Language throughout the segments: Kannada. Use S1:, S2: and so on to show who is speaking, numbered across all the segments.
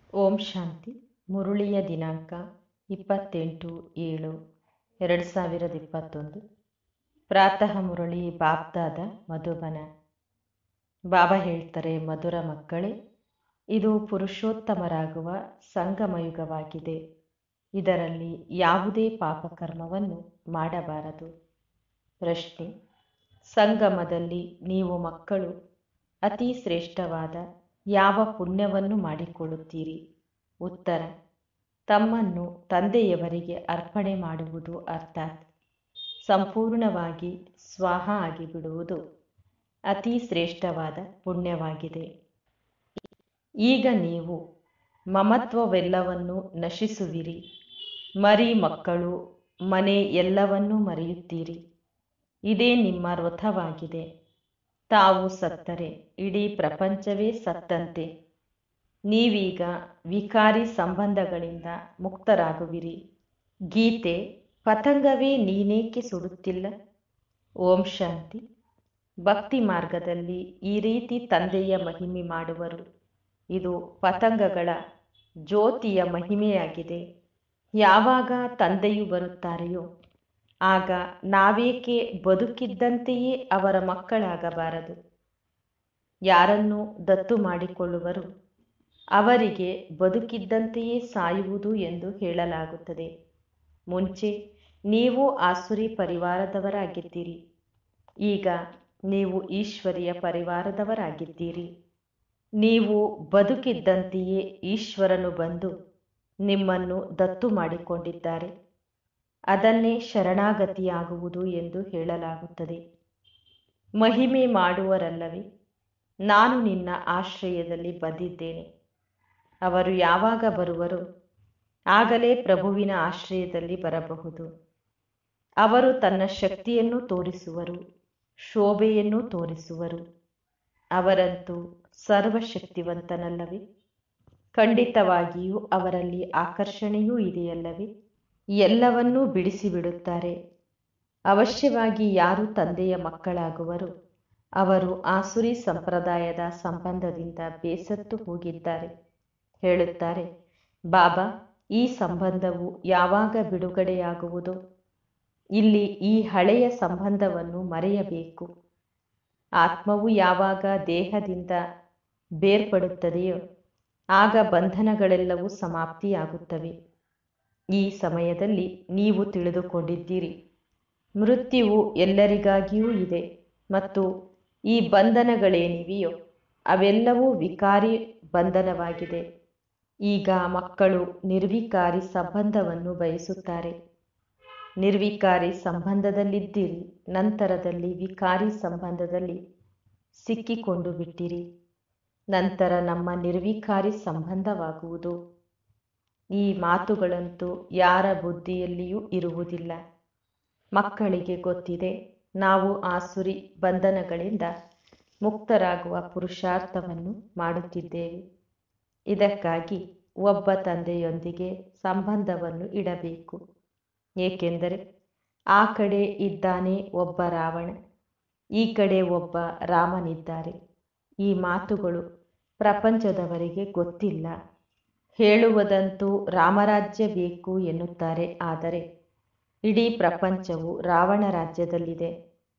S1: ಓಂ ಶಾಂತಿ ಮುರುಳಿಯ ದಿನಾಂಕ ಇಪ್ಪತ್ತೆಂಟು ಏಳು ಎರಡು ಸಾವಿರದ ಇಪ್ಪತ್ತೊಂದು ಪ್ರಾತಃ ಮುರಳಿ ಬಾಬ್ದಾದ ಮಧುಬನ ಬಾಬಾ ಹೇಳ್ತಾರೆ ಮಧುರ ಮಕ್ಕಳೇ ಇದು ಪುರುಷೋತ್ತಮರಾಗುವ ಸಂಗಮಯುಗವಾಗಿದೆ ಇದರಲ್ಲಿ ಯಾವುದೇ ಪಾಪಕರ್ಮವನ್ನು ಮಾಡಬಾರದು ಪ್ರಶ್ನೆ ಸಂಗಮದಲ್ಲಿ ನೀವು ಮಕ್ಕಳು ಅತಿ ಶ್ರೇಷ್ಠವಾದ ಯಾವ ಪುಣ್ಯವನ್ನು ಮಾಡಿಕೊಳ್ಳುತ್ತೀರಿ ಉತ್ತರ ತಮ್ಮನ್ನು ತಂದೆಯವರಿಗೆ ಅರ್ಪಣೆ ಮಾಡುವುದು ಅರ್ಥಾತ್ ಸಂಪೂರ್ಣವಾಗಿ ಸ್ವಾಹ ಆಗಿಬಿಡುವುದು ಅತಿ ಶ್ರೇಷ್ಠವಾದ ಪುಣ್ಯವಾಗಿದೆ ಈಗ ನೀವು ಮಮತ್ವವೆಲ್ಲವನ್ನು ನಶಿಸುವಿರಿ ಮರಿ ಮಕ್ಕಳು ಮನೆ ಎಲ್ಲವನ್ನೂ ಮರೆಯುತ್ತೀರಿ ಇದೇ ನಿಮ್ಮ ವ್ರತವಾಗಿದೆ ತಾವು ಸತ್ತರೆ ಇಡೀ ಪ್ರಪಂಚವೇ ಸತ್ತಂತೆ ನೀವೀಗ ವಿಕಾರಿ ಸಂಬಂಧಗಳಿಂದ ಮುಕ್ತರಾಗುವಿರಿ ಗೀತೆ ಪತಂಗವೇ ನೀನೇಕೆ ಸುಡುತ್ತಿಲ್ಲ ಓಂ ಶಾಂತಿ ಭಕ್ತಿ ಮಾರ್ಗದಲ್ಲಿ ಈ ರೀತಿ ತಂದೆಯ ಮಹಿಮೆ ಮಾಡುವರು ಇದು ಪತಂಗಗಳ ಜ್ಯೋತಿಯ ಮಹಿಮೆಯಾಗಿದೆ ಯಾವಾಗ ತಂದೆಯು ಬರುತ್ತಾರೆಯೋ ಆಗ ನಾವೇಕೆ ಬದುಕಿದ್ದಂತೆಯೇ ಅವರ ಮಕ್ಕಳಾಗಬಾರದು ಯಾರನ್ನು ದತ್ತು ಮಾಡಿಕೊಳ್ಳುವರು ಅವರಿಗೆ ಬದುಕಿದ್ದಂತೆಯೇ ಸಾಯುವುದು ಎಂದು ಹೇಳಲಾಗುತ್ತದೆ ಮುಂಚೆ ನೀವು ಆಸುರಿ ಪರಿವಾರದವರಾಗಿದ್ದೀರಿ ಈಗ ನೀವು ಈಶ್ವರಿಯ ಪರಿವಾರದವರಾಗಿದ್ದೀರಿ ನೀವು ಬದುಕಿದ್ದಂತೆಯೇ ಈಶ್ವರನು ಬಂದು ನಿಮ್ಮನ್ನು ದತ್ತು ಮಾಡಿಕೊಂಡಿದ್ದಾರೆ ಅದನ್ನೇ ಶರಣಾಗತಿಯಾಗುವುದು ಎಂದು ಹೇಳಲಾಗುತ್ತದೆ ಮಹಿಮೆ ಮಾಡುವರಲ್ಲವೇ ನಾನು ನಿನ್ನ ಆಶ್ರಯದಲ್ಲಿ ಬಂದಿದ್ದೇನೆ ಅವರು ಯಾವಾಗ ಬರುವರು ಆಗಲೇ ಪ್ರಭುವಿನ ಆಶ್ರಯದಲ್ಲಿ ಬರಬಹುದು ಅವರು ತನ್ನ ಶಕ್ತಿಯನ್ನು ತೋರಿಸುವರು ಶೋಭೆಯನ್ನು ತೋರಿಸುವರು ಅವರಂತೂ ಸರ್ವಶಕ್ತಿವಂತನಲ್ಲವೇ ಖಂಡಿತವಾಗಿಯೂ ಅವರಲ್ಲಿ ಆಕರ್ಷಣೆಯೂ ಇದೆಯಲ್ಲವೇ ಎಲ್ಲವನ್ನೂ ಬಿಡಿಸಿಬಿಡುತ್ತಾರೆ ಅವಶ್ಯವಾಗಿ ಯಾರು ತಂದೆಯ ಮಕ್ಕಳಾಗುವರು ಅವರು ಆಸುರಿ ಸಂಪ್ರದಾಯದ ಸಂಬಂಧದಿಂದ ಬೇಸತ್ತು ಹೋಗಿದ್ದಾರೆ ಹೇಳುತ್ತಾರೆ ಬಾಬಾ ಈ ಸಂಬಂಧವು ಯಾವಾಗ ಬಿಡುಗಡೆಯಾಗುವುದು ಇಲ್ಲಿ ಈ ಹಳೆಯ ಸಂಬಂಧವನ್ನು ಮರೆಯಬೇಕು ಆತ್ಮವು ಯಾವಾಗ ದೇಹದಿಂದ ಬೇರ್ಪಡುತ್ತದೆಯೋ ಆಗ ಬಂಧನಗಳೆಲ್ಲವೂ ಸಮಾಪ್ತಿಯಾಗುತ್ತವೆ ಈ ಸಮಯದಲ್ಲಿ ನೀವು ತಿಳಿದುಕೊಂಡಿದ್ದೀರಿ ಮೃತ್ಯುವು ಎಲ್ಲರಿಗಾಗಿಯೂ ಇದೆ ಮತ್ತು ಈ ಬಂಧನಗಳೇನಿವೆಯೋ ಅವೆಲ್ಲವೂ ವಿಕಾರಿ ಬಂಧನವಾಗಿದೆ ಈಗ ಮಕ್ಕಳು ನಿರ್ವಿಕಾರಿ ಸಂಬಂಧವನ್ನು ಬಯಸುತ್ತಾರೆ ನಿರ್ವಿಕಾರಿ ಸಂಬಂಧದಲ್ಲಿದ್ದೀರಿ ನಂತರದಲ್ಲಿ ವಿಕಾರಿ ಸಂಬಂಧದಲ್ಲಿ ಸಿಕ್ಕಿಕೊಂಡು ಬಿಟ್ಟಿರಿ ನಂತರ ನಮ್ಮ ನಿರ್ವಿಕಾರಿ ಸಂಬಂಧವಾಗುವುದು ಈ ಮಾತುಗಳಂತೂ ಯಾರ ಬುದ್ಧಿಯಲ್ಲಿಯೂ ಇರುವುದಿಲ್ಲ ಮಕ್ಕಳಿಗೆ ಗೊತ್ತಿದೆ ನಾವು ಆಸುರಿ ಬಂಧನಗಳಿಂದ ಮುಕ್ತರಾಗುವ ಪುರುಷಾರ್ಥವನ್ನು ಮಾಡುತ್ತಿದ್ದೇವೆ ಇದಕ್ಕಾಗಿ ಒಬ್ಬ ತಂದೆಯೊಂದಿಗೆ ಸಂಬಂಧವನ್ನು ಇಡಬೇಕು ಏಕೆಂದರೆ ಆ ಕಡೆ ಇದ್ದಾನೆ ಒಬ್ಬ ರಾವಣ ಈ ಕಡೆ ಒಬ್ಬ ರಾಮನಿದ್ದಾರೆ ಈ ಮಾತುಗಳು ಪ್ರಪಂಚದವರಿಗೆ ಗೊತ್ತಿಲ್ಲ ಹೇಳುವುದಂತೂ ರಾಮರಾಜ್ಯ ಬೇಕು ಎನ್ನುತ್ತಾರೆ ಆದರೆ ಇಡೀ ಪ್ರಪಂಚವು ರಾವಣ ರಾಜ್ಯದಲ್ಲಿದೆ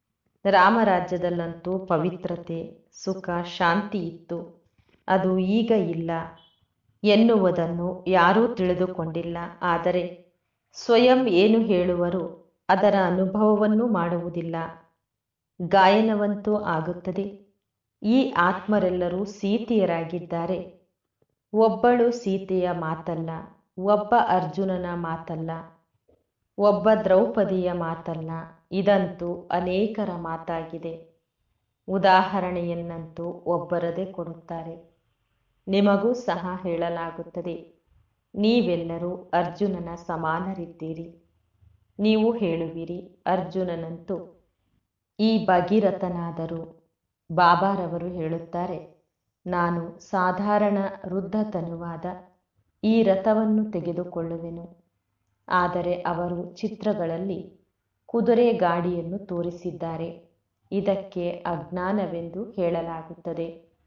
S1: ರಾಮರಾಜ್ಯದಲ್ಲಂತೂ ಪವಿತ್ರತೆ ಸುಖ ಶಾಂತಿ ಇತ್ತು ಅದು ಈಗ ಇಲ್ಲ ಎನ್ನುವುದನ್ನು ಯಾರೂ ತಿಳಿದುಕೊಂಡಿಲ್ಲ ಆದರೆ ಸ್ವಯಂ ಏನು ಹೇಳುವರು ಅದರ ಅನುಭವವನ್ನು ಮಾಡುವುದಿಲ್ಲ ಗಾಯನವಂತೂ ಆಗುತ್ತದೆ ಈ ಆತ್ಮರೆಲ್ಲರೂ ಸೀತೆಯರಾಗಿದ್ದಾರೆ ಒಬ್ಬಳು ಸೀತೆಯ ಮಾತಲ್ಲ ಒಬ್ಬ ಅರ್ಜುನನ ಮಾತಲ್ಲ ಒಬ್ಬ ದ್ರೌಪದಿಯ ಮಾತಲ್ಲ ಇದಂತೂ ಅನೇಕರ ಮಾತಾಗಿದೆ ಉದಾಹರಣೆಯನ್ನಂತೂ ಒಬ್ಬರದೇ ಕೊಡುತ್ತಾರೆ ನಿಮಗೂ ಸಹ ಹೇಳಲಾಗುತ್ತದೆ ನೀವೆಲ್ಲರೂ ಅರ್ಜುನನ ಸಮಾನರಿದ್ದೀರಿ ನೀವು ಹೇಳುವಿರಿ ಅರ್ಜುನನಂತೂ ಈ ಭಗೀರಥನಾದರೂ ಬಾಬಾರವರು ಹೇಳುತ್ತಾರೆ ನಾನು ಸಾಧಾರಣ ವೃದ್ಧತನುವಾದ ಈ ರಥವನ್ನು ತೆಗೆದುಕೊಳ್ಳುವೆನು ಆದರೆ ಅವರು ಚಿತ್ರಗಳಲ್ಲಿ ಕುದುರೆ ಗಾಡಿಯನ್ನು ತೋರಿಸಿದ್ದಾರೆ ಇದಕ್ಕೆ ಅಜ್ಞಾನವೆಂದು ಹೇಳಲಾಗುತ್ತದೆ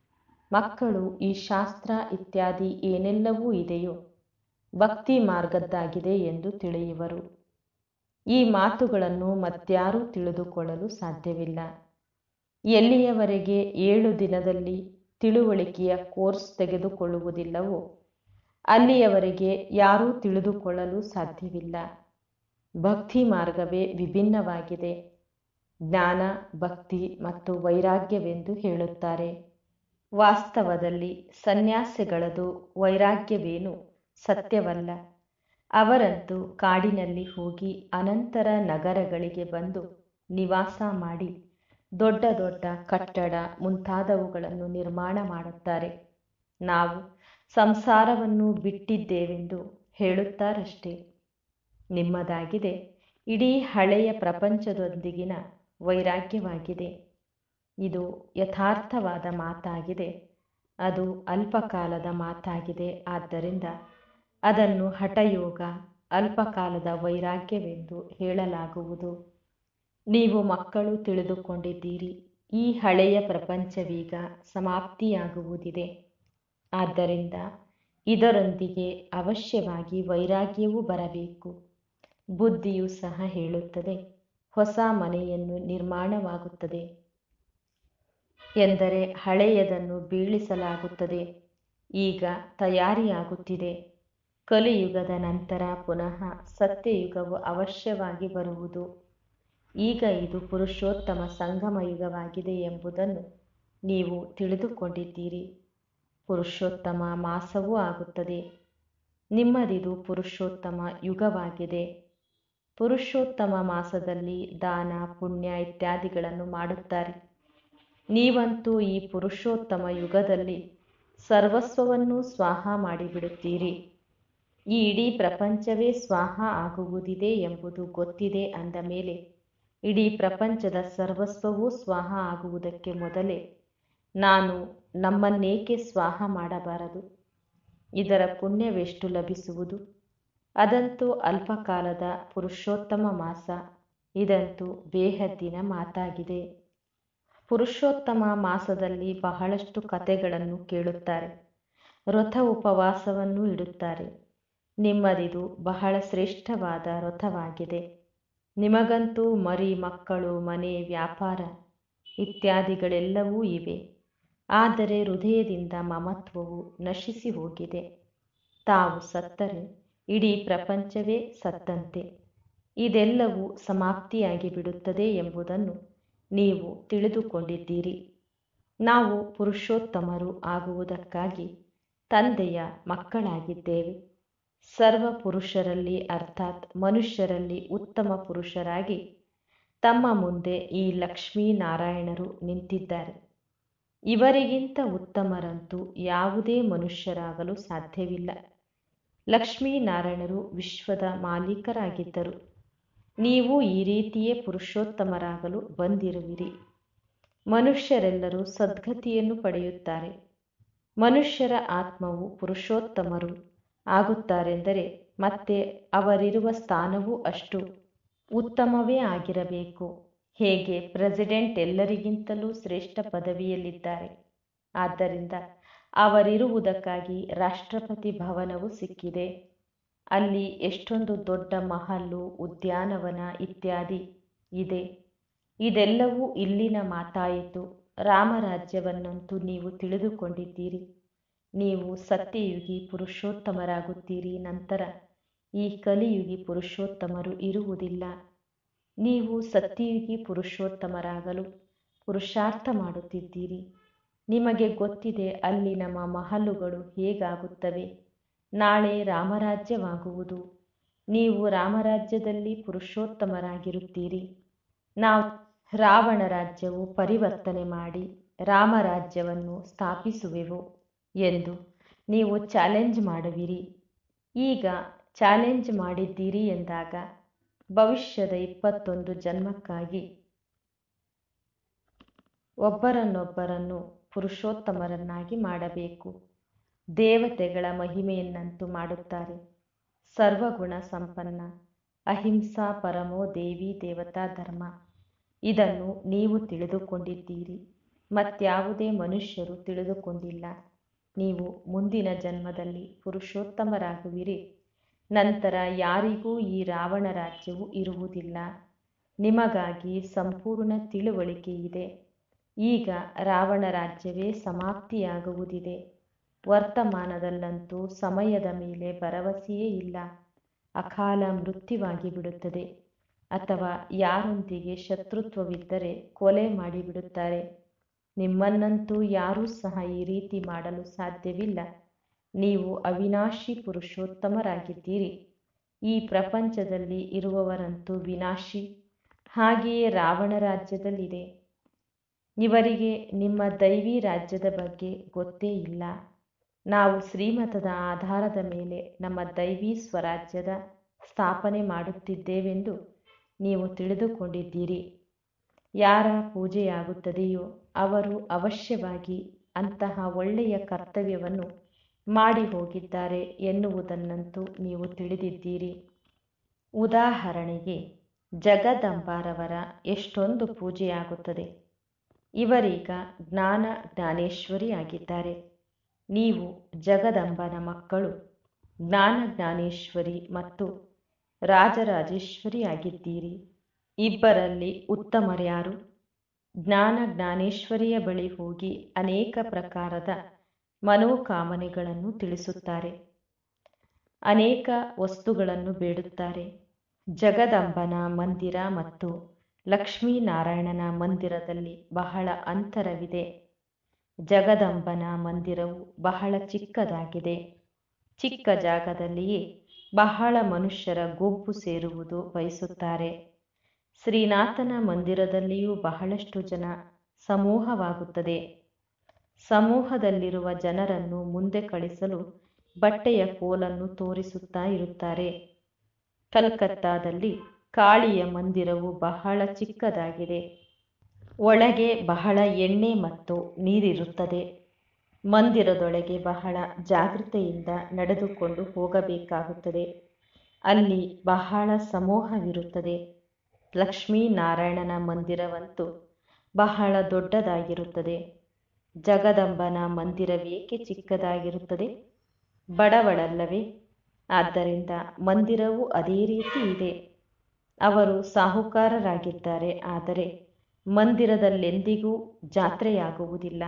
S1: ಮಕ್ಕಳು ಈ ಶಾಸ್ತ್ರ ಇತ್ಯಾದಿ ಏನೆಲ್ಲವೂ ಇದೆಯೋ ಭಕ್ತಿ ಮಾರ್ಗದ್ದಾಗಿದೆ ಎಂದು ತಿಳಿಯುವರು ಈ ಮಾತುಗಳನ್ನು ಮತ್ಯಾರೂ ತಿಳಿದುಕೊಳ್ಳಲು ಸಾಧ್ಯವಿಲ್ಲ ಎಲ್ಲಿಯವರೆಗೆ ಏಳು ದಿನದಲ್ಲಿ ತಿಳುವಳಿಕೆಯ ಕೋರ್ಸ್ ತೆಗೆದುಕೊಳ್ಳುವುದಿಲ್ಲವೋ ಅಲ್ಲಿಯವರೆಗೆ ಯಾರೂ ತಿಳಿದುಕೊಳ್ಳಲು ಸಾಧ್ಯವಿಲ್ಲ ಭಕ್ತಿ ಮಾರ್ಗವೇ ವಿಭಿನ್ನವಾಗಿದೆ ಜ್ಞಾನ ಭಕ್ತಿ ಮತ್ತು ವೈರಾಗ್ಯವೆಂದು ಹೇಳುತ್ತಾರೆ ವಾಸ್ತವದಲ್ಲಿ ಸನ್ಯಾಸಿಗಳದು ವೈರಾಗ್ಯವೇನು ಸತ್ಯವಲ್ಲ ಅವರಂತೂ ಕಾಡಿನಲ್ಲಿ ಹೋಗಿ ಅನಂತರ ನಗರಗಳಿಗೆ ಬಂದು ನಿವಾಸ ಮಾಡಿ ದೊಡ್ಡ ದೊಡ್ಡ ಕಟ್ಟಡ ಮುಂತಾದವುಗಳನ್ನು ನಿರ್ಮಾಣ ಮಾಡುತ್ತಾರೆ ನಾವು ಸಂಸಾರವನ್ನು ಬಿಟ್ಟಿದ್ದೇವೆಂದು ಹೇಳುತ್ತಾರಷ್ಟೇ ನಿಮ್ಮದಾಗಿದೆ ಇಡೀ ಹಳೆಯ ಪ್ರಪಂಚದೊಂದಿಗಿನ ವೈರಾಗ್ಯವಾಗಿದೆ ಇದು ಯಥಾರ್ಥವಾದ ಮಾತಾಗಿದೆ ಅದು ಅಲ್ಪಕಾಲದ ಮಾತಾಗಿದೆ ಆದ್ದರಿಂದ ಅದನ್ನು ಹಠಯೋಗ ಅಲ್ಪಕಾಲದ ವೈರಾಗ್ಯವೆಂದು ಹೇಳಲಾಗುವುದು ನೀವು ಮಕ್ಕಳು ತಿಳಿದುಕೊಂಡಿದ್ದೀರಿ ಈ ಹಳೆಯ ಪ್ರಪಂಚವೀಗ ಸಮಾಪ್ತಿಯಾಗುವುದಿದೆ ಆದ್ದರಿಂದ ಇದರೊಂದಿಗೆ ಅವಶ್ಯವಾಗಿ ವೈರಾಗ್ಯವೂ ಬರಬೇಕು ಬುದ್ಧಿಯು ಸಹ ಹೇಳುತ್ತದೆ ಹೊಸ ಮನೆಯನ್ನು ನಿರ್ಮಾಣವಾಗುತ್ತದೆ ಎಂದರೆ ಹಳೆಯದನ್ನು ಬೀಳಿಸಲಾಗುತ್ತದೆ ಈಗ ತಯಾರಿಯಾಗುತ್ತಿದೆ ಕಲಿಯುಗದ ನಂತರ ಪುನಃ ಸತ್ಯಯುಗವು ಅವಶ್ಯವಾಗಿ ಬರುವುದು ಈಗ ಇದು ಪುರುಷೋತ್ತಮ ಸಂಗಮ ಯುಗವಾಗಿದೆ ಎಂಬುದನ್ನು ನೀವು ತಿಳಿದುಕೊಂಡಿದ್ದೀರಿ ಪುರುಷೋತ್ತಮ ಮಾಸವೂ ಆಗುತ್ತದೆ ನಿಮ್ಮದಿದು ಪುರುಷೋತ್ತಮ ಯುಗವಾಗಿದೆ ಪುರುಷೋತ್ತಮ ಮಾಸದಲ್ಲಿ ದಾನ ಪುಣ್ಯ ಇತ್ಯಾದಿಗಳನ್ನು ಮಾಡುತ್ತಾರೆ ನೀವಂತೂ ಈ ಪುರುಷೋತ್ತಮ ಯುಗದಲ್ಲಿ ಸರ್ವಸ್ವವನ್ನು ಸ್ವಾಹ ಮಾಡಿಬಿಡುತ್ತೀರಿ ಈ ಇಡೀ ಪ್ರಪಂಚವೇ ಸ್ವಾಹ ಆಗುವುದಿದೆ ಎಂಬುದು ಗೊತ್ತಿದೆ ಅಂದ ಮೇಲೆ ಇಡೀ ಪ್ರಪಂಚದ ಸರ್ವಸ್ವವೂ ಸ್ವಾಹ ಆಗುವುದಕ್ಕೆ ಮೊದಲೇ ನಾನು ನಮ್ಮನ್ನೇಕೆ ಸ್ವಾಹ ಮಾಡಬಾರದು ಇದರ ಪುಣ್ಯವೆಷ್ಟು ಲಭಿಸುವುದು ಅದಂತೂ ಅಲ್ಪಕಾಲದ ಪುರುಷೋತ್ತಮ ಮಾಸ ಇದಂತೂ ಬೇಹದ್ದಿನ ಮಾತಾಗಿದೆ ಪುರುಷೋತ್ತಮ ಮಾಸದಲ್ಲಿ ಬಹಳಷ್ಟು ಕಥೆಗಳನ್ನು ಕೇಳುತ್ತಾರೆ ವ್ರತ ಉಪವಾಸವನ್ನು ಇಡುತ್ತಾರೆ ನಿಮ್ಮದಿದು ಬಹಳ ಶ್ರೇಷ್ಠವಾದ ವ್ರತವಾಗಿದೆ ನಿಮಗಂತೂ ಮರಿ ಮಕ್ಕಳು ಮನೆ ವ್ಯಾಪಾರ ಇತ್ಯಾದಿಗಳೆಲ್ಲವೂ ಇವೆ ಆದರೆ ಹೃದಯದಿಂದ ಮಮತ್ವವು ನಶಿಸಿ ಹೋಗಿದೆ ತಾವು ಸತ್ತರೆ ಇಡೀ ಪ್ರಪಂಚವೇ ಸತ್ತಂತೆ ಇದೆಲ್ಲವೂ ಸಮಾಪ್ತಿಯಾಗಿ ಬಿಡುತ್ತದೆ ಎಂಬುದನ್ನು ನೀವು ತಿಳಿದುಕೊಂಡಿದ್ದೀರಿ ನಾವು ಪುರುಷೋತ್ತಮರು ಆಗುವುದಕ್ಕಾಗಿ ತಂದೆಯ ಮಕ್ಕಳಾಗಿದ್ದೇವೆ ಸರ್ವ ಪುರುಷರಲ್ಲಿ ಅರ್ಥಾತ್ ಮನುಷ್ಯರಲ್ಲಿ ಉತ್ತಮ ಪುರುಷರಾಗಿ ತಮ್ಮ ಮುಂದೆ ಈ ಲಕ್ಷ್ಮೀನಾರಾಯಣರು ನಿಂತಿದ್ದಾರೆ ಇವರಿಗಿಂತ ಉತ್ತಮರಂತೂ ಯಾವುದೇ ಮನುಷ್ಯರಾಗಲು ಸಾಧ್ಯವಿಲ್ಲ ಲಕ್ಷ್ಮೀನಾರಾಯಣರು ವಿಶ್ವದ ಮಾಲೀಕರಾಗಿದ್ದರು ನೀವು ಈ ರೀತಿಯೇ ಪುರುಷೋತ್ತಮರಾಗಲು ಬಂದಿರುವಿರಿ ಮನುಷ್ಯರೆಲ್ಲರೂ ಸದ್ಗತಿಯನ್ನು ಪಡೆಯುತ್ತಾರೆ ಮನುಷ್ಯರ ಆತ್ಮವು ಪುರುಷೋತ್ತಮರು ಆಗುತ್ತಾರೆಂದರೆ ಮತ್ತೆ ಅವರಿರುವ ಸ್ಥಾನವೂ ಅಷ್ಟು ಉತ್ತಮವೇ ಆಗಿರಬೇಕು ಹೇಗೆ ಪ್ರೆಸಿಡೆಂಟ್ ಎಲ್ಲರಿಗಿಂತಲೂ ಶ್ರೇಷ್ಠ ಪದವಿಯಲ್ಲಿದ್ದಾರೆ ಆದ್ದರಿಂದ ಅವರಿರುವುದಕ್ಕಾಗಿ ರಾಷ್ಟ್ರಪತಿ ಭವನವು ಸಿಕ್ಕಿದೆ ಅಲ್ಲಿ ಎಷ್ಟೊಂದು ದೊಡ್ಡ ಮಹಲ್ಲು ಉದ್ಯಾನವನ ಇತ್ಯಾದಿ ಇದೆ ಇದೆಲ್ಲವೂ ಇಲ್ಲಿನ ಮಾತಾಯಿತು ರಾಮರಾಜ್ಯವನ್ನಂತೂ ನೀವು ತಿಳಿದುಕೊಂಡಿದ್ದೀರಿ ನೀವು ಸತ್ಯಯುಗಿ ಪುರುಷೋತ್ತಮರಾಗುತ್ತೀರಿ ನಂತರ ಈ ಕಲಿಯುಗಿ ಪುರುಷೋತ್ತಮರು ಇರುವುದಿಲ್ಲ ನೀವು ಸತ್ಯಯುಗಿ ಪುರುಷೋತ್ತಮರಾಗಲು ಪುರುಷಾರ್ಥ ಮಾಡುತ್ತಿದ್ದೀರಿ ನಿಮಗೆ ಗೊತ್ತಿದೆ ಅಲ್ಲಿ ನಮ್ಮ ಮಹಲುಗಳು ಹೇಗಾಗುತ್ತವೆ ನಾಳೆ ರಾಮರಾಜ್ಯವಾಗುವುದು ನೀವು ರಾಮರಾಜ್ಯದಲ್ಲಿ ಪುರುಷೋತ್ತಮರಾಗಿರುತ್ತೀರಿ ನಾವು ರಾವಣ ರಾಜ್ಯವು ಪರಿವರ್ತನೆ ಮಾಡಿ ರಾಮರಾಜ್ಯವನ್ನು ಸ್ಥಾಪಿಸುವೆವು ಎಂದು ನೀವು ಚಾಲೆಂಜ್ ಮಾಡುವಿರಿ ಈಗ ಚಾಲೆಂಜ್ ಮಾಡಿದ್ದೀರಿ ಎಂದಾಗ ಭವಿಷ್ಯದ ಇಪ್ಪತ್ತೊಂದು ಜನ್ಮಕ್ಕಾಗಿ ಒಬ್ಬರನ್ನೊಬ್ಬರನ್ನು ಪುರುಷೋತ್ತಮರನ್ನಾಗಿ ಮಾಡಬೇಕು ದೇವತೆಗಳ ಮಹಿಮೆಯನ್ನಂತೂ ಮಾಡುತ್ತಾರೆ ಸರ್ವಗುಣ ಸಂಪನ್ನ ಅಹಿಂಸಾ ಪರಮೋ ದೇವಿ ದೇವತಾ ಧರ್ಮ ಇದನ್ನು ನೀವು ತಿಳಿದುಕೊಂಡಿದ್ದೀರಿ ಮತ್ಯಾವುದೇ ಮನುಷ್ಯರು ತಿಳಿದುಕೊಂಡಿಲ್ಲ ನೀವು ಮುಂದಿನ ಜನ್ಮದಲ್ಲಿ ಪುರುಷೋತ್ತಮರಾಗುವಿರಿ ನಂತರ ಯಾರಿಗೂ ಈ ರಾವಣ ರಾಜ್ಯವು ಇರುವುದಿಲ್ಲ ನಿಮಗಾಗಿ ಸಂಪೂರ್ಣ ತಿಳುವಳಿಕೆ ಇದೆ ಈಗ ರಾವಣ ರಾಜ್ಯವೇ ಸಮಾಪ್ತಿಯಾಗುವುದಿದೆ ವರ್ತಮಾನದಲ್ಲಂತೂ ಸಮಯದ ಮೇಲೆ ಭರವಸೆಯೇ ಇಲ್ಲ ಅಕಾಲ ಮೃತ್ಯುವಾಗಿ ಬಿಡುತ್ತದೆ ಅಥವಾ ಯಾರೊಂದಿಗೆ ಶತ್ರುತ್ವವಿದ್ದರೆ ಕೊಲೆ ಮಾಡಿಬಿಡುತ್ತಾರೆ ನಿಮ್ಮನ್ನಂತೂ ಯಾರೂ ಸಹ ಈ ರೀತಿ ಮಾಡಲು ಸಾಧ್ಯವಿಲ್ಲ ನೀವು ಅವಿನಾಶಿ ಪುರುಷೋತ್ತಮರಾಗಿದ್ದೀರಿ ಈ ಪ್ರಪಂಚದಲ್ಲಿ ಇರುವವರಂತೂ ವಿನಾಶಿ ಹಾಗೆಯೇ ರಾವಣ ರಾಜ್ಯದಲ್ಲಿದೆ ಇವರಿಗೆ ನಿಮ್ಮ ದೈವಿ ರಾಜ್ಯದ ಬಗ್ಗೆ ಗೊತ್ತೇ ಇಲ್ಲ ನಾವು ಶ್ರೀಮತದ ಆಧಾರದ ಮೇಲೆ ನಮ್ಮ ದೈವಿ ಸ್ವರಾಜ್ಯದ ಸ್ಥಾಪನೆ ಮಾಡುತ್ತಿದ್ದೇವೆಂದು ನೀವು ತಿಳಿದುಕೊಂಡಿದ್ದೀರಿ ಯಾರ ಪೂಜೆಯಾಗುತ್ತದೆಯೋ ಅವರು ಅವಶ್ಯವಾಗಿ ಅಂತಹ ಒಳ್ಳೆಯ ಕರ್ತವ್ಯವನ್ನು ಮಾಡಿ ಹೋಗಿದ್ದಾರೆ ಎನ್ನುವುದನ್ನಂತೂ ನೀವು ತಿಳಿದಿದ್ದೀರಿ ಉದಾಹರಣೆಗೆ ಜಗದಂಬಾರವರ ಎಷ್ಟೊಂದು ಪೂಜೆಯಾಗುತ್ತದೆ ಇವರೀಗ ಜ್ಞಾನ ಜ್ಞಾನೇಶ್ವರಿ ಆಗಿದ್ದಾರೆ ನೀವು ಜಗದಂಬನ ಮಕ್ಕಳು ಜ್ಞಾನ ಜ್ಞಾನೇಶ್ವರಿ ಮತ್ತು ರಾಜರಾಜೇಶ್ವರಿ ಆಗಿದ್ದೀರಿ ಇಬ್ಬರಲ್ಲಿ ಉತ್ತಮರ್ಯಾರು ಜ್ಞಾನ ಜ್ಞಾನೇಶ್ವರಿಯ ಬಳಿ ಹೋಗಿ ಅನೇಕ ಪ್ರಕಾರದ ಮನೋಕಾಮನೆಗಳನ್ನು ತಿಳಿಸುತ್ತಾರೆ ಅನೇಕ ವಸ್ತುಗಳನ್ನು ಬೇಡುತ್ತಾರೆ ಜಗದಂಬನ ಮಂದಿರ ಮತ್ತು ಲಕ್ಷ್ಮೀನಾರಾಯಣನ ಮಂದಿರದಲ್ಲಿ ಬಹಳ ಅಂತರವಿದೆ ಜಗದಂಬನ ಮಂದಿರವು ಬಹಳ ಚಿಕ್ಕದಾಗಿದೆ ಚಿಕ್ಕ ಜಾಗದಲ್ಲಿಯೇ ಬಹಳ ಮನುಷ್ಯರ ಗುಂಪು ಸೇರುವುದು ಬಯಸುತ್ತಾರೆ ಶ್ರೀನಾಥನ ಮಂದಿರದಲ್ಲಿಯೂ ಬಹಳಷ್ಟು ಜನ ಸಮೂಹವಾಗುತ್ತದೆ ಸಮೂಹದಲ್ಲಿರುವ ಜನರನ್ನು ಮುಂದೆ ಕಳಿಸಲು ಬಟ್ಟೆಯ ಕೋಲನ್ನು ತೋರಿಸುತ್ತಾ ಇರುತ್ತಾರೆ ಕಲ್ಕತ್ತಾದಲ್ಲಿ ಕಾಳಿಯ ಮಂದಿರವು ಬಹಳ ಚಿಕ್ಕದಾಗಿದೆ ಒಳಗೆ ಬಹಳ ಎಣ್ಣೆ ಮತ್ತು ನೀರಿರುತ್ತದೆ ಮಂದಿರದೊಳಗೆ ಬಹಳ ಜಾಗೃತೆಯಿಂದ ನಡೆದುಕೊಂಡು ಹೋಗಬೇಕಾಗುತ್ತದೆ ಅಲ್ಲಿ ಬಹಳ ಸಮೂಹವಿರುತ್ತದೆ ಲಕ್ಷ್ಮೀನಾರಾಯಣನ ಮಂದಿರವಂತೂ ಬಹಳ ದೊಡ್ಡದಾಗಿರುತ್ತದೆ ಜಗದಂಬನ ಮಂದಿರವೇಕೆ ಚಿಕ್ಕದಾಗಿರುತ್ತದೆ ಬಡವಳಲ್ಲವೇ ಆದ್ದರಿಂದ ಮಂದಿರವೂ ಅದೇ ರೀತಿ ಇದೆ ಅವರು ಸಾಹುಕಾರರಾಗಿದ್ದಾರೆ ಆದರೆ ಮಂದಿರದಲ್ಲೆಂದಿಗೂ ಜಾತ್ರೆಯಾಗುವುದಿಲ್ಲ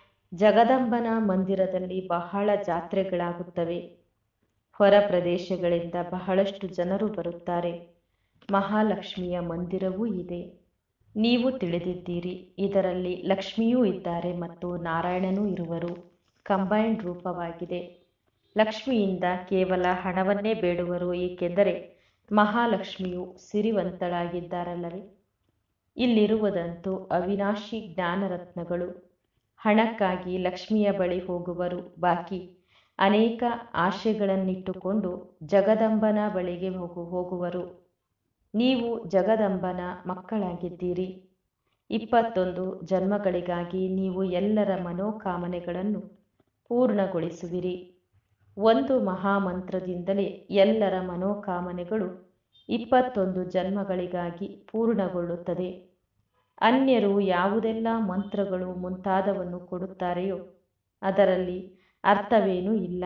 S1: ಜಗದಂಬನ ಮಂದಿರದಲ್ಲಿ ಬಹಳ ಜಾತ್ರೆಗಳಾಗುತ್ತವೆ ಹೊರ ಪ್ರದೇಶಗಳಿಂದ ಬಹಳಷ್ಟು ಜನರು ಬರುತ್ತಾರೆ ಮಹಾಲಕ್ಷ್ಮಿಯ ಮಂದಿರವೂ ಇದೆ ನೀವು ತಿಳಿದಿದ್ದೀರಿ ಇದರಲ್ಲಿ ಲಕ್ಷ್ಮಿಯೂ ಇದ್ದಾರೆ ಮತ್ತು ನಾರಾಯಣನೂ ಇರುವರು ಕಂಬೈನ್ಡ್ ರೂಪವಾಗಿದೆ ಲಕ್ಷ್ಮಿಯಿಂದ ಕೇವಲ ಹಣವನ್ನೇ ಬೇಡುವರು ಏಕೆಂದರೆ ಮಹಾಲಕ್ಷ್ಮಿಯು ಸಿರಿವಂತಳಾಗಿದ್ದಾರಲ್ಲವೇ ಇಲ್ಲಿರುವುದಂತೂ ಅವಿನಾಶಿ ಜ್ಞಾನರತ್ನಗಳು ಹಣಕ್ಕಾಗಿ ಲಕ್ಷ್ಮಿಯ ಬಳಿ ಹೋಗುವರು ಬಾಕಿ ಅನೇಕ ಆಶೆಗಳನ್ನಿಟ್ಟುಕೊಂಡು ಜಗದಂಬನ ಬಳಿಗೆ ಹೋಗು ಹೋಗುವರು ನೀವು ಜಗದಂಬನ ಮಕ್ಕಳಾಗಿದ್ದೀರಿ ಇಪ್ಪತ್ತೊಂದು ಜನ್ಮಗಳಿಗಾಗಿ ನೀವು ಎಲ್ಲರ ಮನೋಕಾಮನೆಗಳನ್ನು ಪೂರ್ಣಗೊಳಿಸುವಿರಿ ಒಂದು ಮಹಾಮಂತ್ರದಿಂದಲೇ ಎಲ್ಲರ ಮನೋಕಾಮನೆಗಳು ಇಪ್ಪತ್ತೊಂದು ಜನ್ಮಗಳಿಗಾಗಿ ಪೂರ್ಣಗೊಳ್ಳುತ್ತದೆ ಅನ್ಯರು ಯಾವುದೆಲ್ಲ ಮಂತ್ರಗಳು ಮುಂತಾದವನ್ನು ಕೊಡುತ್ತಾರೆಯೋ ಅದರಲ್ಲಿ ಅರ್ಥವೇನೂ ಇಲ್ಲ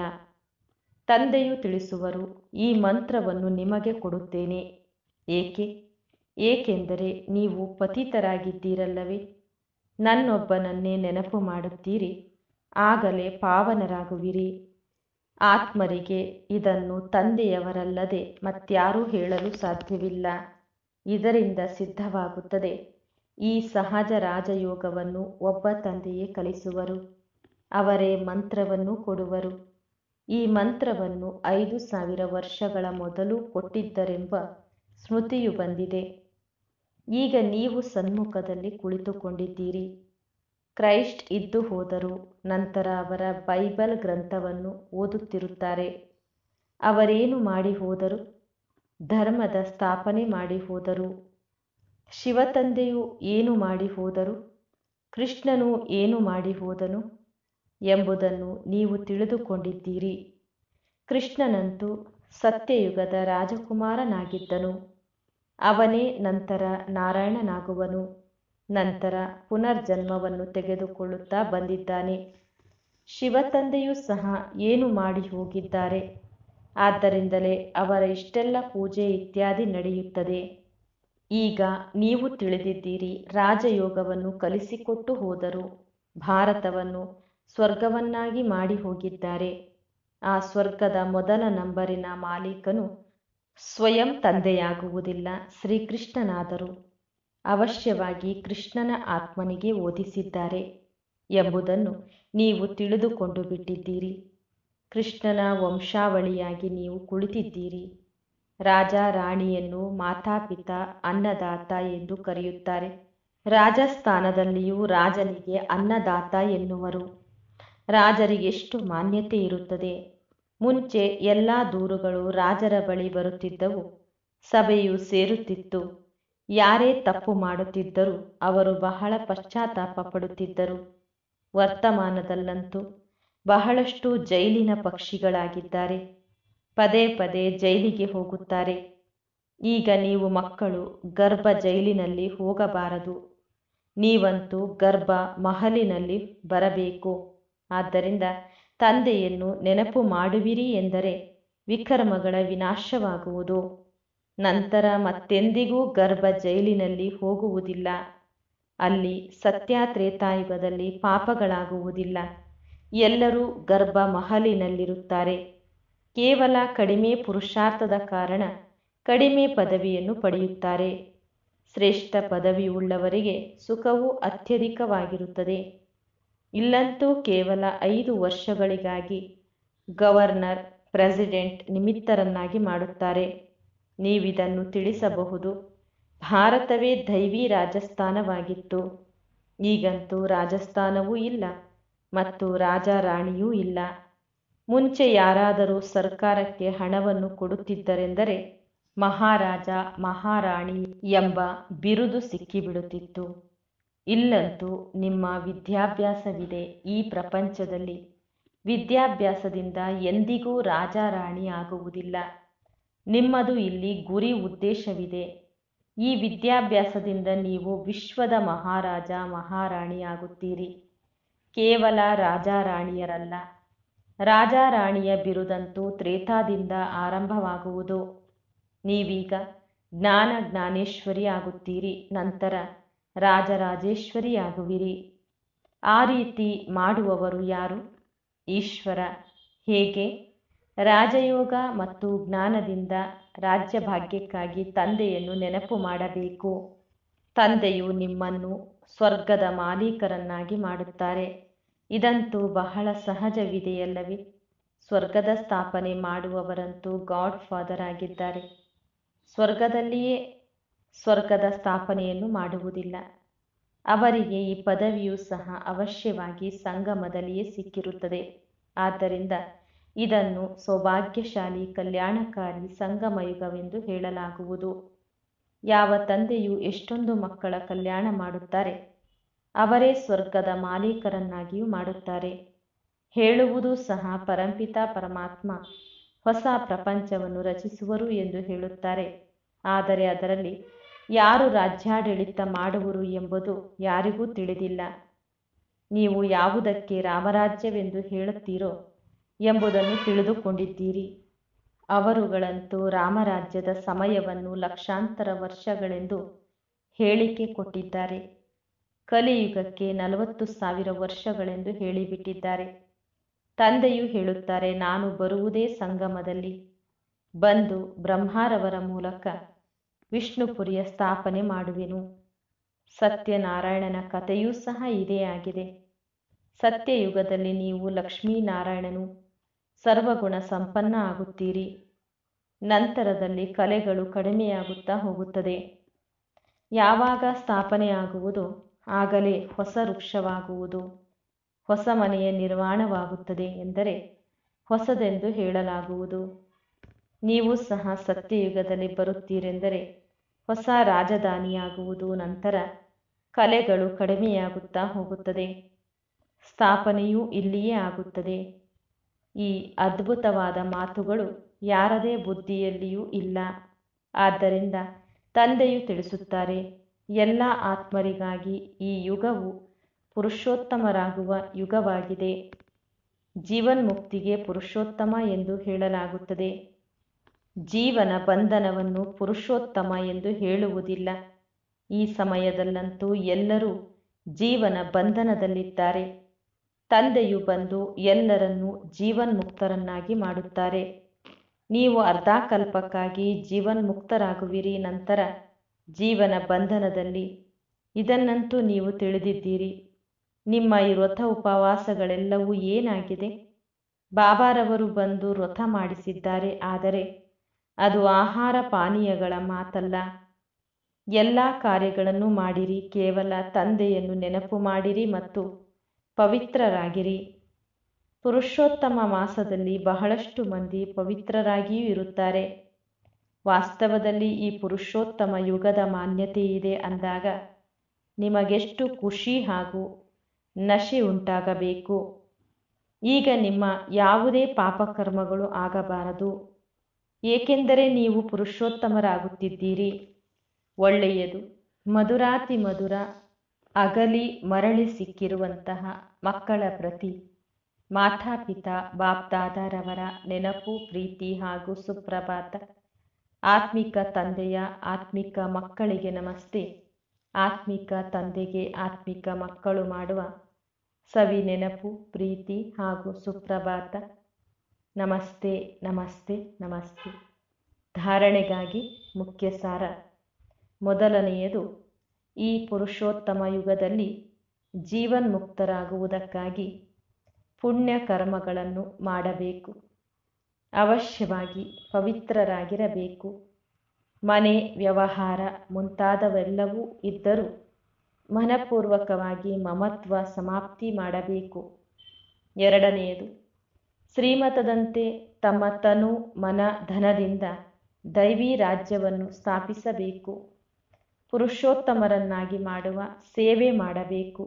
S1: ತಂದೆಯು ತಿಳಿಸುವರು ಈ ಮಂತ್ರವನ್ನು ನಿಮಗೆ ಕೊಡುತ್ತೇನೆ ಏಕೆ ಏಕೆಂದರೆ ನೀವು ಪತಿತರಾಗಿದ್ದೀರಲ್ಲವೇ ನನ್ನೊಬ್ಬನನ್ನೇ ನೆನಪು ಮಾಡುತ್ತೀರಿ ಆಗಲೇ ಪಾವನರಾಗುವಿರಿ ಆತ್ಮರಿಗೆ ಇದನ್ನು ತಂದೆಯವರಲ್ಲದೆ ಮತ್ಯಾರೂ ಹೇಳಲು ಸಾಧ್ಯವಿಲ್ಲ ಇದರಿಂದ ಸಿದ್ಧವಾಗುತ್ತದೆ ಈ ಸಹಜ ರಾಜಯೋಗವನ್ನು ಒಬ್ಬ ತಂದೆಯೇ ಕಲಿಸುವರು ಅವರೇ ಮಂತ್ರವನ್ನು ಕೊಡುವರು ಈ ಮಂತ್ರವನ್ನು ಐದು ಸಾವಿರ ವರ್ಷಗಳ ಮೊದಲು ಕೊಟ್ಟಿದ್ದರೆಂಬ ಸ್ಮೃತಿಯು ಬಂದಿದೆ ಈಗ ನೀವು ಸನ್ಮುಖದಲ್ಲಿ ಕುಳಿತುಕೊಂಡಿದ್ದೀರಿ ಕ್ರೈಸ್ಟ್ ಇದ್ದು ಹೋದರು ನಂತರ ಅವರ ಬೈಬಲ್ ಗ್ರಂಥವನ್ನು ಓದುತ್ತಿರುತ್ತಾರೆ ಅವರೇನು ಮಾಡಿ ಹೋದರು ಧರ್ಮದ ಸ್ಥಾಪನೆ ಮಾಡಿ ಹೋದರು ಶಿವತಂದೆಯು ಏನು ಮಾಡಿ ಹೋದರು ಕೃಷ್ಣನು ಏನು ಮಾಡಿ ಹೋದನು ಎಂಬುದನ್ನು ನೀವು ತಿಳಿದುಕೊಂಡಿದ್ದೀರಿ ಕೃಷ್ಣನಂತೂ ಸತ್ಯಯುಗದ ರಾಜಕುಮಾರನಾಗಿದ್ದನು ಅವನೇ ನಂತರ ನಾರಾಯಣನಾಗುವನು ನಂತರ ಪುನರ್ಜನ್ಮವನ್ನು ತೆಗೆದುಕೊಳ್ಳುತ್ತಾ ಬಂದಿದ್ದಾನೆ ಶಿವತಂದೆಯೂ ಸಹ ಏನು ಮಾಡಿ ಹೋಗಿದ್ದಾರೆ ಆದ್ದರಿಂದಲೇ ಅವರ ಇಷ್ಟೆಲ್ಲ ಪೂಜೆ ಇತ್ಯಾದಿ ನಡೆಯುತ್ತದೆ ಈಗ ನೀವು ತಿಳಿದಿದ್ದೀರಿ ರಾಜಯೋಗವನ್ನು ಕಲಿಸಿಕೊಟ್ಟು ಹೋದರು ಭಾರತವನ್ನು ಸ್ವರ್ಗವನ್ನಾಗಿ ಮಾಡಿ ಹೋಗಿದ್ದಾರೆ ಆ ಸ್ವರ್ಗದ ಮೊದಲ ನಂಬರಿನ ಮಾಲೀಕನು ಸ್ವಯಂ ತಂದೆಯಾಗುವುದಿಲ್ಲ ಶ್ರೀಕೃಷ್ಣನಾದರು ಅವಶ್ಯವಾಗಿ ಕೃಷ್ಣನ ಆತ್ಮನಿಗೆ ಓದಿಸಿದ್ದಾರೆ ಎಂಬುದನ್ನು ನೀವು ತಿಳಿದುಕೊಂಡು ಬಿಟ್ಟಿದ್ದೀರಿ ಕೃಷ್ಣನ ವಂಶಾವಳಿಯಾಗಿ ನೀವು ಕುಳಿತಿದ್ದೀರಿ ರಾಜ ರಾಣಿಯನ್ನು ಮಾತಾಪಿತ ಅನ್ನದಾತ ಎಂದು ಕರೆಯುತ್ತಾರೆ ರಾಜಸ್ಥಾನದಲ್ಲಿಯೂ ರಾಜನಿಗೆ ಅನ್ನದಾತ ಎನ್ನುವರು ರಾಜರಿಗೆ ಎಷ್ಟು ಮಾನ್ಯತೆ ಇರುತ್ತದೆ ಮುಂಚೆ ಎಲ್ಲ ದೂರುಗಳು ರಾಜರ ಬಳಿ ಬರುತ್ತಿದ್ದವು ಸಭೆಯು ಸೇರುತ್ತಿತ್ತು ಯಾರೇ ತಪ್ಪು ಮಾಡುತ್ತಿದ್ದರೂ ಅವರು ಬಹಳ ಪಶ್ಚಾತ್ತಾಪ ಪಡುತ್ತಿದ್ದರು ವರ್ತಮಾನದಲ್ಲಂತೂ ಬಹಳಷ್ಟು ಜೈಲಿನ ಪಕ್ಷಿಗಳಾಗಿದ್ದಾರೆ ಪದೇ ಪದೇ ಜೈಲಿಗೆ ಹೋಗುತ್ತಾರೆ ಈಗ ನೀವು ಮಕ್ಕಳು ಗರ್ಭ ಜೈಲಿನಲ್ಲಿ ಹೋಗಬಾರದು ನೀವಂತೂ ಗರ್ಭ ಮಹಲಿನಲ್ಲಿ ಬರಬೇಕು ಆದ್ದರಿಂದ ತಂದೆಯನ್ನು ನೆನಪು ಮಾಡುವಿರಿ ಎಂದರೆ ವಿಕರ್ಮಗಳ ವಿನಾಶವಾಗುವುದು ನಂತರ ಮತ್ತೆಂದಿಗೂ ಗರ್ಭ ಜೈಲಿನಲ್ಲಿ ಹೋಗುವುದಿಲ್ಲ ಅಲ್ಲಿ ಸತ್ಯಾತ್ರೇತಾಯುಗದಲ್ಲಿ ಪಾಪಗಳಾಗುವುದಿಲ್ಲ ಎಲ್ಲರೂ ಗರ್ಭ ಮಹಲಿನಲ್ಲಿರುತ್ತಾರೆ ಕೇವಲ ಕಡಿಮೆ ಪುರುಷಾರ್ಥದ ಕಾರಣ ಕಡಿಮೆ ಪದವಿಯನ್ನು ಪಡೆಯುತ್ತಾರೆ ಶ್ರೇಷ್ಠ ಪದವಿಯುಳ್ಳವರಿಗೆ ಸುಖವು ಅತ್ಯಧಿಕವಾಗಿರುತ್ತದೆ ಇಲ್ಲಂತೂ ಕೇವಲ ಐದು ವರ್ಷಗಳಿಗಾಗಿ ಗವರ್ನರ್ ಪ್ರೆಸಿಡೆಂಟ್ ನಿಮಿತ್ತರನ್ನಾಗಿ ಮಾಡುತ್ತಾರೆ ನೀವಿದನ್ನು ತಿಳಿಸಬಹುದು ಭಾರತವೇ ದೈವಿ ರಾಜಸ್ಥಾನವಾಗಿತ್ತು ಈಗಂತೂ ರಾಜಸ್ಥಾನವೂ ಇಲ್ಲ ಮತ್ತು ರಾಜ ರಾಣಿಯೂ ಇಲ್ಲ ಮುಂಚೆ ಯಾರಾದರೂ ಸರ್ಕಾರಕ್ಕೆ ಹಣವನ್ನು ಕೊಡುತ್ತಿದ್ದರೆಂದರೆ ಮಹಾರಾಜ ಮಹಾರಾಣಿ ಎಂಬ ಬಿರುದು ಸಿಕ್ಕಿಬಿಡುತ್ತಿತ್ತು ಇಲ್ಲಂತೂ ನಿಮ್ಮ ವಿದ್ಯಾಭ್ಯಾಸವಿದೆ ಈ ಪ್ರಪಂಚದಲ್ಲಿ ವಿದ್ಯಾಭ್ಯಾಸದಿಂದ ಎಂದಿಗೂ ರಾಜ ರಾಣಿ ಆಗುವುದಿಲ್ಲ ನಿಮ್ಮದು ಇಲ್ಲಿ ಗುರಿ ಉದ್ದೇಶವಿದೆ ಈ ವಿದ್ಯಾಭ್ಯಾಸದಿಂದ ನೀವು ವಿಶ್ವದ ಮಹಾರಾಜ ಮಹಾರಾಣಿ ಆಗುತ್ತೀರಿ ಕೇವಲ ರಾಜ ರಾಣಿಯರಲ್ಲ ರಾಜ ರಾಣಿಯ ಬಿರುದಂತೂ ತ್ರೇತಾದಿಂದ ಆರಂಭವಾಗುವುದು ನೀವೀಗ ಜ್ಞಾನ ಜ್ಞಾನೇಶ್ವರಿ ಆಗುತ್ತೀರಿ ನಂತರ ರಾಜರಾಜೇಶ್ವರಿ ಆಗುವಿರಿ ಆ ರೀತಿ ಮಾಡುವವರು ಯಾರು ಈಶ್ವರ ಹೇಗೆ ರಾಜಯೋಗ ಮತ್ತು ಜ್ಞಾನದಿಂದ ರಾಜ್ಯ ಭಾಗ್ಯಕ್ಕಾಗಿ ತಂದೆಯನ್ನು ನೆನಪು ಮಾಡಬೇಕು ತಂದೆಯು ನಿಮ್ಮನ್ನು ಸ್ವರ್ಗದ ಮಾಲೀಕರನ್ನಾಗಿ ಮಾಡುತ್ತಾರೆ ಇದಂತೂ ಬಹಳ ಸಹಜವಿದೆಯಲ್ಲವೇ ಸ್ವರ್ಗದ ಸ್ಥಾಪನೆ ಮಾಡುವವರಂತೂ ಗಾಡ್ ಫಾದರ್ ಆಗಿದ್ದಾರೆ ಸ್ವರ್ಗದಲ್ಲಿಯೇ ಸ್ವರ್ಗದ ಸ್ಥಾಪನೆಯನ್ನು ಮಾಡುವುದಿಲ್ಲ ಅವರಿಗೆ ಈ ಪದವಿಯೂ ಸಹ ಅವಶ್ಯವಾಗಿ ಸಂಗಮದಲ್ಲಿಯೇ ಸಿಕ್ಕಿರುತ್ತದೆ ಆದ್ದರಿಂದ ಇದನ್ನು ಸೌಭಾಗ್ಯಶಾಲಿ ಕಲ್ಯಾಣಕಾರಿ ಸಂಗಮಯುಗವೆಂದು ಹೇಳಲಾಗುವುದು ಯಾವ ತಂದೆಯು ಎಷ್ಟೊಂದು ಮಕ್ಕಳ ಕಲ್ಯಾಣ ಮಾಡುತ್ತಾರೆ ಅವರೇ ಸ್ವರ್ಗದ ಮಾಲೀಕರನ್ನಾಗಿಯೂ ಮಾಡುತ್ತಾರೆ ಹೇಳುವುದು ಸಹ ಪರಂಪಿತ ಪರಮಾತ್ಮ ಹೊಸ ಪ್ರಪಂಚವನ್ನು ರಚಿಸುವರು ಎಂದು ಹೇಳುತ್ತಾರೆ ಆದರೆ ಅದರಲ್ಲಿ ಯಾರು ರಾಜ್ಯಾಡಳಿತ ಮಾಡುವರು ಎಂಬುದು ಯಾರಿಗೂ ತಿಳಿದಿಲ್ಲ ನೀವು ಯಾವುದಕ್ಕೆ ರಾಮರಾಜ್ಯವೆಂದು ಹೇಳುತ್ತೀರೋ ಎಂಬುದನ್ನು ತಿಳಿದುಕೊಂಡಿದ್ದೀರಿ ಅವರುಗಳಂತೂ ರಾಮರಾಜ್ಯದ ಸಮಯವನ್ನು ಲಕ್ಷಾಂತರ ವರ್ಷಗಳೆಂದು ಹೇಳಿಕೆ ಕೊಟ್ಟಿದ್ದಾರೆ ಕಲಿಯುಗಕ್ಕೆ ನಲವತ್ತು ಸಾವಿರ ವರ್ಷಗಳೆಂದು ಹೇಳಿಬಿಟ್ಟಿದ್ದಾರೆ ತಂದೆಯು ಹೇಳುತ್ತಾರೆ ನಾನು ಬರುವುದೇ ಸಂಗಮದಲ್ಲಿ ಬಂದು ಬ್ರಹ್ಮಾರವರ ಮೂಲಕ ವಿಷ್ಣುಪುರಿಯ ಸ್ಥಾಪನೆ ಮಾಡುವೆನು ಸತ್ಯನಾರಾಯಣನ ಕಥೆಯೂ ಸಹ ಇದೇ ಆಗಿದೆ ಸತ್ಯಯುಗದಲ್ಲಿ ನೀವು ಲಕ್ಷ್ಮೀನಾರಾಯಣನು ಸರ್ವಗುಣ ಸಂಪನ್ನ ಆಗುತ್ತೀರಿ ನಂತರದಲ್ಲಿ ಕಲೆಗಳು ಕಡಿಮೆಯಾಗುತ್ತಾ ಹೋಗುತ್ತದೆ ಯಾವಾಗ ಸ್ಥಾಪನೆ ಆಗುವುದೋ ಆಗಲೇ ಹೊಸ ವೃಕ್ಷವಾಗುವುದು ಹೊಸ ಮನೆಯ ನಿರ್ಮಾಣವಾಗುತ್ತದೆ ಎಂದರೆ ಹೊಸದೆಂದು ಹೇಳಲಾಗುವುದು ನೀವು ಸಹ ಸತ್ಯಯುಗದಲ್ಲಿ ಬರುತ್ತೀರೆಂದರೆ ಹೊಸ ರಾಜಧಾನಿಯಾಗುವುದು ನಂತರ ಕಲೆಗಳು ಕಡಿಮೆಯಾಗುತ್ತಾ ಹೋಗುತ್ತದೆ ಸ್ಥಾಪನೆಯೂ ಇಲ್ಲಿಯೇ ಆಗುತ್ತದೆ ಈ ಅದ್ಭುತವಾದ ಮಾತುಗಳು ಯಾರದೇ ಬುದ್ಧಿಯಲ್ಲಿಯೂ ಇಲ್ಲ ಆದ್ದರಿಂದ ತಂದೆಯು ತಿಳಿಸುತ್ತಾರೆ ಎಲ್ಲ ಆತ್ಮರಿಗಾಗಿ ಈ ಯುಗವು ಪುರುಷೋತ್ತಮರಾಗುವ ಯುಗವಾಗಿದೆ ಜೀವನ್ಮುಕ್ತಿಗೆ ಪುರುಷೋತ್ತಮ ಎಂದು ಹೇಳಲಾಗುತ್ತದೆ ಜೀವನ ಬಂಧನವನ್ನು ಪುರುಷೋತ್ತಮ ಎಂದು ಹೇಳುವುದಿಲ್ಲ ಈ ಸಮಯದಲ್ಲಂತೂ ಎಲ್ಲರೂ ಜೀವನ ಬಂಧನದಲ್ಲಿದ್ದಾರೆ ತಂದೆಯು ಬಂದು ಎಲ್ಲರನ್ನೂ ಜೀವನ್ಮುಕ್ತರನ್ನಾಗಿ ಮಾಡುತ್ತಾರೆ ನೀವು ಅರ್ಧಾಕಲ್ಪಕ್ಕಾಗಿ ಜೀವನ್ಮುಕ್ತರಾಗುವಿರಿ ನಂತರ ಜೀವನ ಬಂಧನದಲ್ಲಿ ಇದನ್ನಂತೂ ನೀವು ತಿಳಿದಿದ್ದೀರಿ ನಿಮ್ಮ ಈ ವ್ರತ ಉಪವಾಸಗಳೆಲ್ಲವೂ ಏನಾಗಿದೆ ಬಾಬಾರವರು ಬಂದು ವ್ರತ ಮಾಡಿಸಿದ್ದಾರೆ ಆದರೆ ಅದು ಆಹಾರ ಪಾನೀಯಗಳ ಮಾತಲ್ಲ ಎಲ್ಲ ಕಾರ್ಯಗಳನ್ನು ಮಾಡಿರಿ ಕೇವಲ ತಂದೆಯನ್ನು ನೆನಪು ಮಾಡಿರಿ ಮತ್ತು ಪವಿತ್ರರಾಗಿರಿ ಪುರುಷೋತ್ತಮ ಮಾಸದಲ್ಲಿ ಬಹಳಷ್ಟು ಮಂದಿ ಪವಿತ್ರರಾಗಿಯೂ ಇರುತ್ತಾರೆ ವಾಸ್ತವದಲ್ಲಿ ಈ ಪುರುಷೋತ್ತಮ ಯುಗದ ಮಾನ್ಯತೆ ಇದೆ ಅಂದಾಗ ನಿಮಗೆಷ್ಟು ಖುಷಿ ಹಾಗೂ ನಶೆ ಉಂಟಾಗಬೇಕು ಈಗ ನಿಮ್ಮ ಯಾವುದೇ ಪಾಪಕರ್ಮಗಳು ಆಗಬಾರದು ಏಕೆಂದರೆ ನೀವು ಪುರುಷೋತ್ತಮರಾಗುತ್ತಿದ್ದೀರಿ ಒಳ್ಳೆಯದು ಮಧುರಾತಿ ಮಧುರ ಅಗಲಿ ಮರಳಿ ಸಿಕ್ಕಿರುವಂತಹ ಮಕ್ಕಳ ಪ್ರತಿ ಮಾತಾಪಿತಾ ಬಾಪ್ದಾದಾರವರ ನೆನಪು ಪ್ರೀತಿ ಹಾಗೂ ಸುಪ್ರಭಾತ ಆತ್ಮಿಕ ತಂದೆಯ ಆತ್ಮಿಕ ಮಕ್ಕಳಿಗೆ ನಮಸ್ತೆ ಆತ್ಮಿಕ ತಂದೆಗೆ ಆತ್ಮಿಕ ಮಕ್ಕಳು ಮಾಡುವ ಸವಿ ನೆನಪು ಪ್ರೀತಿ ಹಾಗೂ ಸುಪ್ರಭಾತ ನಮಸ್ತೆ ನಮಸ್ತೆ ನಮಸ್ತೆ ಧಾರಣೆಗಾಗಿ ಮುಖ್ಯ ಸಾರ ಮೊದಲನೆಯದು ಈ ಪುರುಷೋತ್ತಮ ಯುಗದಲ್ಲಿ ಜೀವನ್ಮುಕ್ತರಾಗುವುದಕ್ಕಾಗಿ ಪುಣ್ಯ ಕರ್ಮಗಳನ್ನು ಮಾಡಬೇಕು ಅವಶ್ಯವಾಗಿ ಪವಿತ್ರರಾಗಿರಬೇಕು ಮನೆ ವ್ಯವಹಾರ ಮುಂತಾದವೆಲ್ಲವೂ ಇದ್ದರೂ ಮನಪೂರ್ವಕವಾಗಿ ಮಮತ್ವ ಸಮಾಪ್ತಿ ಮಾಡಬೇಕು ಎರಡನೆಯದು ಶ್ರೀಮತದಂತೆ ತಮ್ಮ ತನು ಮನ ಧನದಿಂದ ದೈವಿ ರಾಜ್ಯವನ್ನು ಸ್ಥಾಪಿಸಬೇಕು ಪುರುಷೋತ್ತಮರನ್ನಾಗಿ ಮಾಡುವ ಸೇವೆ ಮಾಡಬೇಕು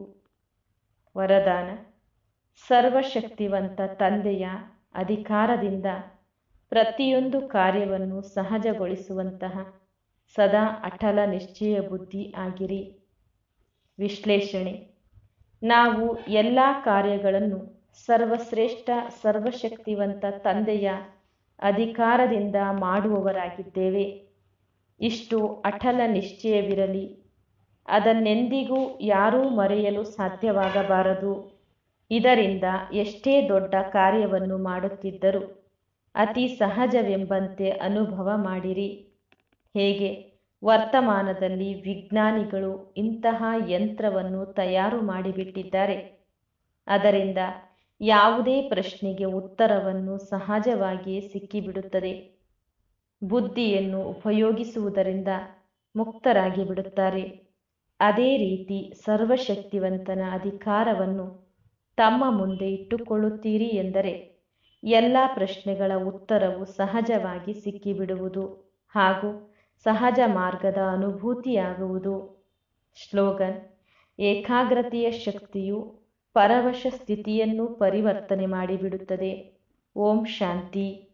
S1: ವರದಾನ ಸರ್ವಶಕ್ತಿವಂತ ತಂದೆಯ ಅಧಿಕಾರದಿಂದ ಪ್ರತಿಯೊಂದು ಕಾರ್ಯವನ್ನು ಸಹಜಗೊಳಿಸುವಂತಹ ಸದಾ ಅಟಲ ನಿಶ್ಚಯ ಬುದ್ಧಿ ಆಗಿರಿ ವಿಶ್ಲೇಷಣೆ ನಾವು ಎಲ್ಲ ಕಾರ್ಯಗಳನ್ನು ಸರ್ವಶ್ರೇಷ್ಠ ಸರ್ವಶಕ್ತಿವಂತ ತಂದೆಯ ಅಧಿಕಾರದಿಂದ ಮಾಡುವವರಾಗಿದ್ದೇವೆ ಇಷ್ಟು ಅಟಲ ನಿಶ್ಚಯವಿರಲಿ ಅದನ್ನೆಂದಿಗೂ ಯಾರೂ ಮರೆಯಲು ಸಾಧ್ಯವಾಗಬಾರದು ಇದರಿಂದ ಎಷ್ಟೇ ದೊಡ್ಡ ಕಾರ್ಯವನ್ನು ಮಾಡುತ್ತಿದ್ದರೂ ಅತಿ ಸಹಜವೆಂಬಂತೆ ಅನುಭವ ಮಾಡಿರಿ ಹೇಗೆ ವರ್ತಮಾನದಲ್ಲಿ ವಿಜ್ಞಾನಿಗಳು ಇಂತಹ ಯಂತ್ರವನ್ನು ತಯಾರು ಮಾಡಿಬಿಟ್ಟಿದ್ದಾರೆ ಅದರಿಂದ ಯಾವುದೇ ಪ್ರಶ್ನೆಗೆ ಉತ್ತರವನ್ನು ಸಹಜವಾಗಿಯೇ ಸಿಕ್ಕಿಬಿಡುತ್ತದೆ ಬುದ್ಧಿಯನ್ನು ಉಪಯೋಗಿಸುವುದರಿಂದ ಮುಕ್ತರಾಗಿ ಬಿಡುತ್ತಾರೆ ಅದೇ ರೀತಿ ಸರ್ವಶಕ್ತಿವಂತನ ಅಧಿಕಾರವನ್ನು ತಮ್ಮ ಮುಂದೆ ಇಟ್ಟುಕೊಳ್ಳುತ್ತೀರಿ ಎಂದರೆ ಎಲ್ಲ ಪ್ರಶ್ನೆಗಳ ಉತ್ತರವು ಸಹಜವಾಗಿ ಸಿಕ್ಕಿಬಿಡುವುದು ಹಾಗೂ ಸಹಜ ಮಾರ್ಗದ ಅನುಭೂತಿಯಾಗುವುದು ಸ್ಲೋಗನ್ ಏಕಾಗ್ರತೆಯ ಶಕ್ತಿಯು ಪರವಶ ಸ್ಥಿತಿಯನ್ನು ಪರಿವರ್ತನೆ ಮಾಡಿಬಿಡುತ್ತದೆ ಓಂ ಶಾಂತಿ